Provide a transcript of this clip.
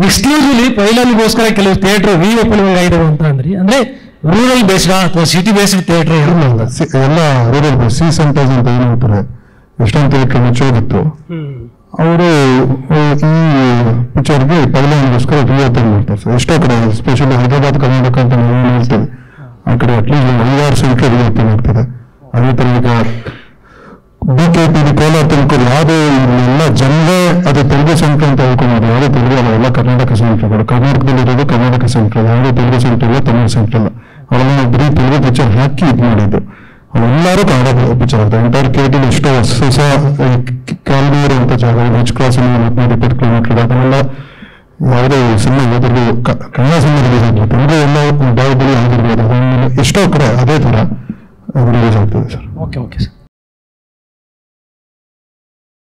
exclusively ಪೈಲನ್ಗೋಸ್ಕರ ಕೆಲವು theatre ರೀ opening ಆಗಿದಾವೆ ಅಂತ ಅಂದ್ರಿ ಅಂದ್ರೆ ರೂರಲ್ ಬೇಸ್ಡ್ ಅಥವಾ ಸಿಟಿ ಬೇಸ್ಡ್ ಥಿಯೇಟರ್ ಇಲ್ಲ ಇಲ್ಲ ಸಿ- ಎಲ್ಲ ರೂರಲ್ ಸಿ ಸೆಂಟರ್ಸ್ ಅಂತ ಏನು ಹೇಳ್ತಾರೆ ಎಷ್ಟೊಂದು ಥಿಯೇಟರ್ ಮುಚ್ಚೋಗಿತ್ತು ಅವರು ಈ ಪಿಕ್ಚರ್ಗೆ ಪೈಲನ್ಗೋಸ್ಕರ ರಿಓಪನ್ ಮಾಡ್ತಾರೆ ಸರ್ ಎಷ್ಟೋ ಕಡೆ ಎಸ್ಪೆಷಲಿ ಹೈದರಾಬಾದ್ ಕರ್ನಾಟಕ ಅಂತ ನಾವು ಏನು ಹೇಳ್ತೇವೆ ಆ ಕಡೆ ಅಟ್ಲೀಸ್ಟ್ ಐದಾರು ಸೆಂಟ್ರ್ ರಿಓಪನ್ ಆಗ್ತದೆ ಅದೇ ಥರ ಈಗ B K P Kolar Tumakuru ಯಾವುದೇ ಎಲ್ಲ ಜನರೇ ಅದು ತೆಲುಗು ಸೆಂಟ್ರ್ ಅಂತ ಹೇಳ್ಕೊಂಡು ಯಾವುದೇ ತೆಲುಗು ಅಲ್ಲ ಎಲ್ಲ ಕರ್ನಾಟಕ ಸೆಂಟ್ರ್ಗಳು ಕರ್ನಾಟಕದಲ್ಲಿ ಇರೋದು ಕರ್ನಾಟಕ ಸೆಂಟ್ರ್ ಯಾವುದೇ ತೆಲುಗು ಸೆಂಟ್ರ್ ಇಲ್ಲ ತಮಿಳು ಸೆಂಟ್ರ್ ಇಲ್ಲ ಅವೆಲ್ಲ ನಾವು ಬರೀ ತೆಲುಗು ಪಿಕ್ಚರ್ ಹಾಕಿ ಇದು ಮಾಡಿದ್ದು ಅವೆಲ್ಲರೂ ಕನ್ನಡ ಪಿಕ್ಚರ್ ಆಗ್ತದೆ ಎಂಟೈರ್ ಕೇಟಿಲ್ ಎಷ್ಟೋ ಹೊಸ ಹೊಸ ಕ್ಯಾಲ್ನೂರು ಅಂತ ಜಾಗ ಹೆಚ್ ಕ್ರಾಸ್ ಹದಿನೈದು ಇಪ್ಪತ್ತು ಕಿಲೋಮೀಟರ್ ಅದನ್ನೆಲ್ಲ ಯಾವುದೇ ಸಿನಿಮಾ ಹೋದ್ರು ಕನ್ನಡ ಸಿನಿಮಾ ರಿಲೀಸ್ ಆಗಿಲ್ಲ ತೆಲುಗು ಎಲ್ಲ ಬಾಹುಬಲಿ ಆಗಿರ್ಬೋದು ಅದಾದ್ಮೇಲೆ ಎಷ್ಟೋ ಕಡೆ ಅದೇ ಥರ ರಿಲೀಸ್ ಆಗ್ತದೆ ಸರ್ ಓಕೆ ಓಕೆ ಸರ್